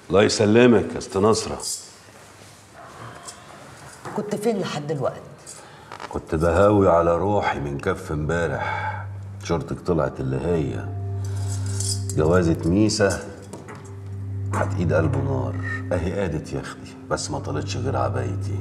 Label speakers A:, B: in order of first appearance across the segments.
A: الله يسلمك يا است نصرة
B: كنت فين لحد دلوقتي
A: كنت بهاوي على روحي من كف امبارح شرطك طلعت اللي هي جوازة ميسة هتقيد قلبه نار اهي قادت يا اختي بس ما طلتش غير عبايتي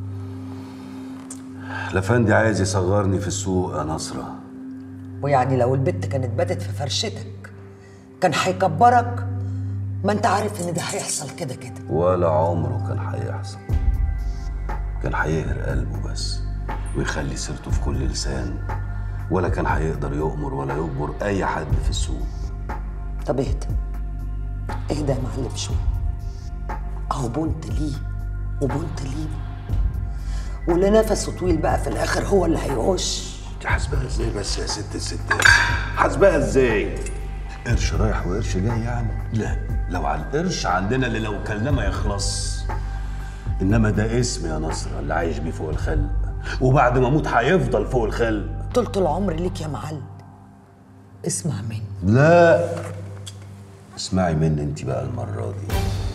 A: لفندي عايز يصغرني في السوق يا نصرة
B: ويعني لو البت كانت باتت في فرشتك كان هيكبرك ما انت عارف ان ده هيحصل كده كده
A: ولا عمره كان هيحصل كان هيقهر قلبه بس ويخلي سيرته في كل لسان ولا كان هيقدر يؤمر ولا يجبر اي حد في السوق
B: طب اهدى اهدى يا معلم شويه اهو بنت ليه وبنت ليه واللي نفسه طويل بقى في الاخر هو اللي هيعوش
A: انت حاسباها ازاي بس يا ست الستات حاسباها ازاي قرش رايح وقرش جاي يعني لا لو على القرش عندنا اللي لو كلنا ما يخلص انما ده اسم يا نصر اللي عايش بيه فوق الخلق وبعد ما اموت هيفضل فوق الخلق
B: طولة العمر ليك يا معلم اسمع مني
A: لا اسمعي مني انت بقى المرة دي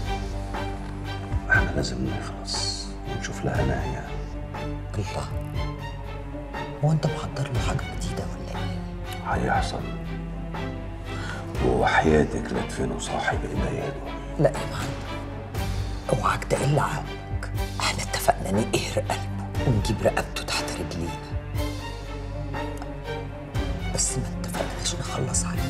A: احنا لازم نخلص ونشوف لها نهاية
B: الله هو انت محضر له حاجه جديده ولا ايه
A: هيحصل وحياتك لا تدفنوا صاحب ايمانه
B: لا يا معلم اوعك تقل عقلك احنا اتفقنا نقهر قلبه ونجيب رقبته تحت رجلينا بس ما اتفقناش نخلص عليه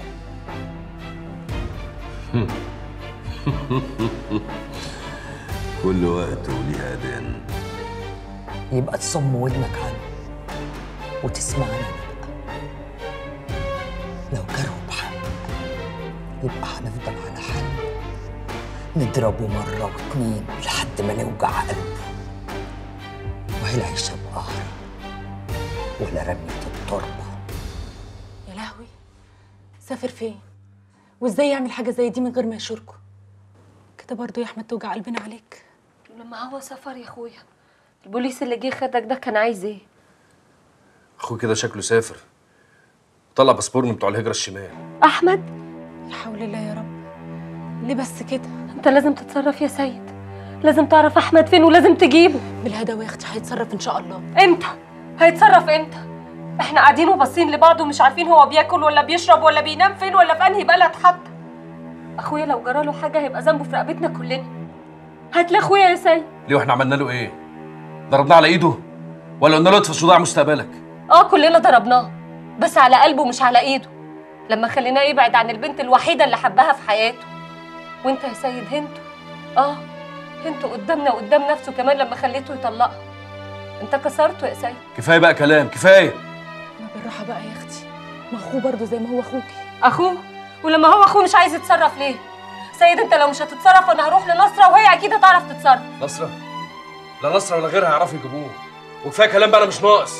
A: كل وقت وليه اذان
B: يبقى تصم ودنك عنه وتسمعني أنا بقى لو جروا بحق يبقى هنفضل على حل نضربه مرة واتنين لحد ما نوجع قلبه وهي العيشة بقهر ولا رمية التربة
C: يا لهوي سافر فين وازاي يعمل حاجه زي دي من غير ما يشاركه كده برضه يا احمد توجع قلبنا عليك
D: لما هو سفر يا اخويا البوليس اللي جه خدك ده كان عايز ايه
E: اخوي كده شكله سافر طلع باسبور من بتوع الهجره الشمال
D: احمد
C: لا حول الله يا رب ليه بس كده
D: انت لازم تتصرف يا سيد لازم تعرف احمد فين ولازم تجيبه
C: بالهدى يا اختي هيتصرف ان شاء الله
D: امتى هيتصرف امتى احنا قاعدين وباصين لبعض ومش عارفين هو بياكل ولا بيشرب ولا بينام فين ولا في انهي بلد حتى اخويا لو جراله حاجه هيبقى ذنبه في رقبتنا كلنا هات لي اخويا يا سيد
E: ليه واحنا عملنا له ايه ضربناه على ايده ولا قلنا له اطفش وضاع مستقبلك
D: اه كلنا ضربناه بس على قلبه مش على ايده لما خليناه يبعد عن البنت الوحيده اللي حبها في حياته وانت يا سيد هنته اه هنته قدامنا وقدام نفسه كمان لما خليته يطلقها انت كسرته يا سيد
E: كفايه بقى كلام كفايه
C: ما بالراحه بقى يا اختي ما اخوه برضه زي ما هو اخوكي
D: اخوه ولما هو اخوه مش عايز يتصرف ليه سيد انت لو مش هتتصرف انا هروح لنصره وهي اكيد هتعرف تتصرف
E: نصرة لا نصرة ولا غيرها هيعرفوا يجيبوه وكفايه كلام بقى انا مش ناقص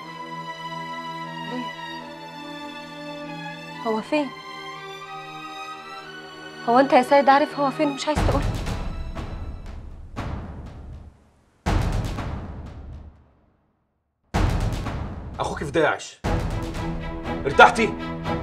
D: ليه هو فين هو انت يا سيد عارف هو فين مش عايز تقول
E: اخوك في داعش ارتحتي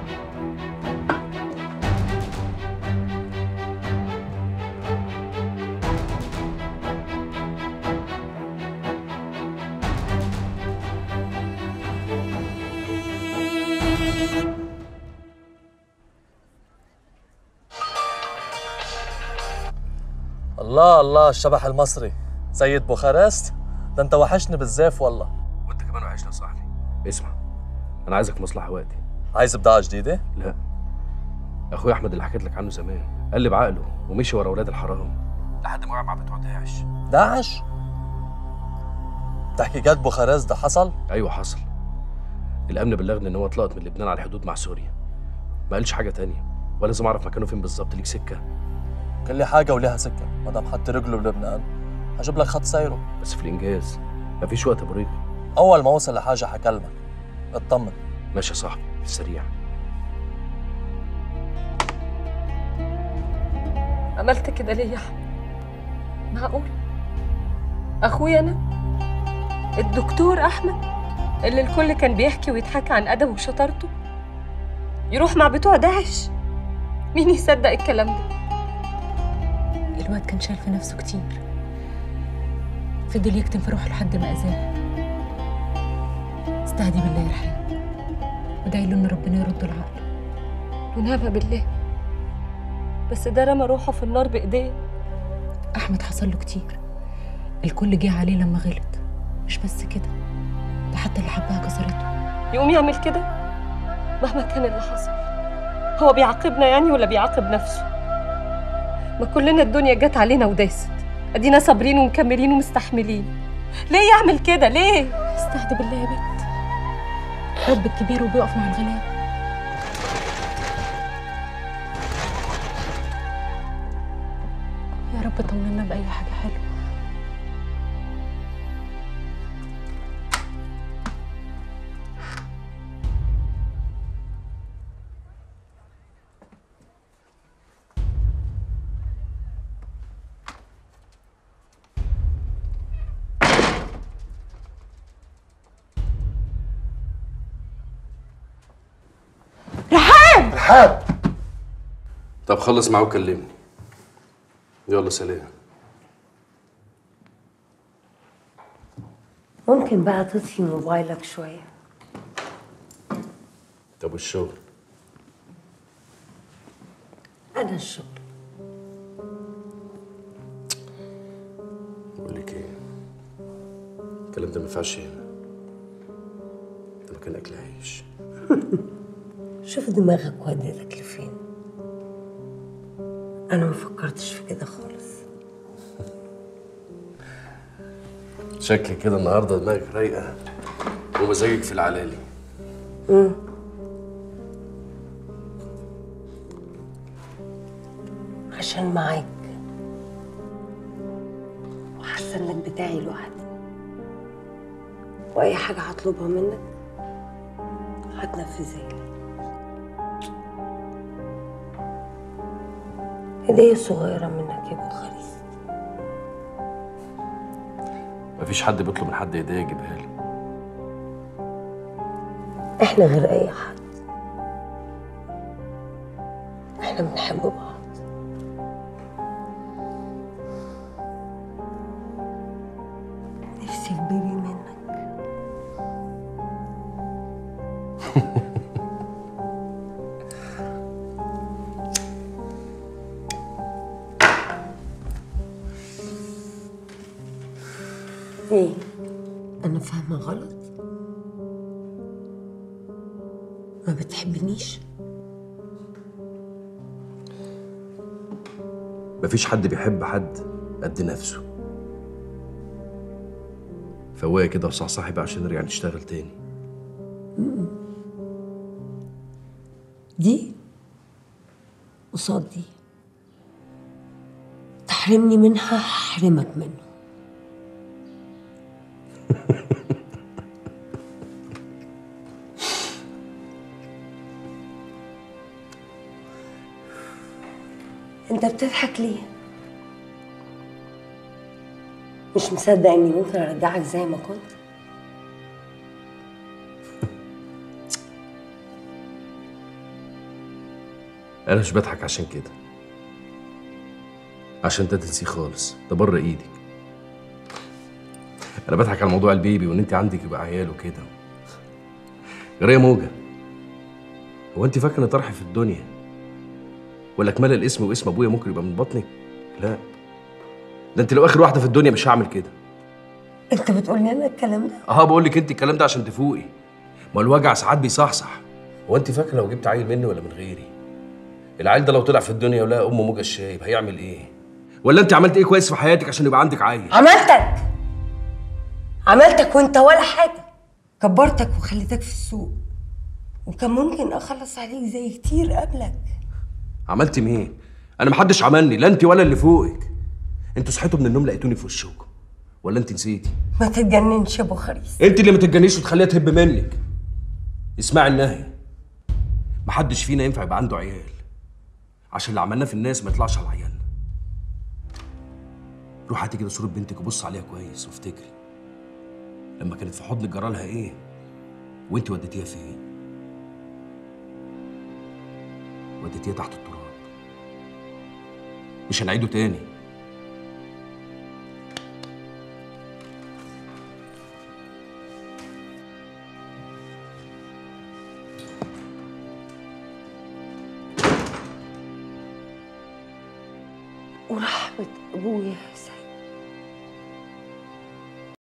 F: الله الله الشبح المصري سيد بوخارست ده انت وحشني بالزاف والله
E: وانت كمان وحشنا يا صاحبي اسمع انا عايزك في مصلحه وقتي
F: عايز بضاعة جديدة؟
E: لا اخويا احمد اللي حكيت لك عنه زمان قلب عقله ومشي ورا اولاد الحرام لحد ما وقع مع بتوع داعش
F: داعش؟ تحقيقات بوخارست ده حصل؟
E: ايوه حصل الامن بلغني ان هو اتلقط من لبنان على الحدود مع سوريا ما قالش حاجه تانية ولازم اعرف مكانه فين بالظبط ليك سكه
F: كل حاجة وليها سكة ما دام حط رجله بلبنان هجيب لك خط سيره
E: بس في الانجاز مفيش وقت يا بريق
F: أول ما أوصل لحاجة حكلمك اطمن
E: ماشي يا صاحبي في السريع
D: عملت كده ليه يا احمد معقول اخويا انا الدكتور احمد اللي الكل كان بيحكي ويضحك عن ادبه وشطارته يروح مع بتوع داعش مين يصدق الكلام ده
C: الواد كان شايل في نفسه كتير فضل يكتم في روحه لحد ما أذاه استهدي بالله يا رحاب وادعي له إن ربنا يرد العقل
D: ونعم بالله بس ده رمى روحه في النار بايديه
C: أحمد حصل له كتير الكل جه عليه لما غلط مش بس كده ده حتى اللي حبها كسرته
D: يقوم يعمل كده مهما كان اللي حصل هو بيعاقبنا يعني ولا بيعاقب نفسه ما كلنا الدنيا جت علينا وداست ادينا صابرين ومكملين ومستحملين ليه يعمل كده ليه
C: استهدي بالله يا بنت رب الكبير وبيقف مع الغلاب يا رب طمنا بأي حاجة حلوة
A: رحاب
E: طب خلص معاه وكلمني يلا سلام
B: ممكن بقى تطفي موبايلك شوية
E: طب والشغل
B: أنا الشغل
E: بقول لك ايه الكلام ده ما ينفعش هنا ده مكان اكل عيش
B: شوف دماغك ودتك لفين أنا ما فكرتش في كده خالص
E: شكلك كده النهارده دماغك رايقه ومزاجك في العلالي
B: عشان معاك وحاسة إنك بتاعي لوحدي وأي حاجة هطلبها منك هتنفذها لي هدية صغيرة منك يا أبو الخريف
E: مفيش حد بيطلب من حد هديه يجيبها له
B: احنا غير اي حد احنا بنحب بعض نفسي في بيبي منك ايه انا فاهمه غلط ما بتحبنيش
E: مفيش حد بيحب حد قد نفسه فوايا كده وصحصحي بقى عشان نرجع نشتغل تاني
B: دي قصاد دي تحرمني منها هحرمك منه انت بتضحك ليه مش مصدق اني ممكن ارجعك زي ما كنت
E: انا مش بضحك عشان كده عشان ده تنسيه خالص ده بره ايدك انا بضحك على موضوع البيبي وان انت عندك يبقى عيال وكده غير موجه هو انت فاكره ان طرحي في الدنيا ولا كمال الاسم واسم ابويا ممكن يبقى من بطنك لا ده انت لو اخر واحده في الدنيا مش هعمل كده
B: انت بتقول لي انا الكلام ده
E: اه بقول لك انت الكلام ده عشان تفوقي ما الوجع ساعات بيصحصح هو انت فاكره لو جبت عيل مني ولا من غيري العيل ده لو طلع في الدنيا ولقى امه موجه الشايب هيعمل ايه ولا انت عملت ايه كويس في حياتك عشان يبقى عندك عيل
B: عملتك عملتك وانت ولا حاجه كبرتك وخليتك في السوق وكان ممكن اخلص عليك زي كتير قبلك
E: عملت ايه انا محدش عملني لا انت ولا اللي فوقك انتوا صحيتوا من النوم لقيتوني في وشكم ولا انت نسيتي
B: ما تتجننش يا ابو خريس
E: انت اللي ما تتجنيش وتخليها تهب منك اسمعي النهي محدش فينا ينفع يبقى عنده عيال عشان اللي عملناه في الناس ما يطلعش على عيالنا روح هاتي كده صورة بنتك وبص عليها كويس وافتكري لما كانت في حضنك جرالها ايه وانت وديتيها فين وديتيها تحت التراب مش هنعيده تاني
B: ورحمة أبويا يا سيد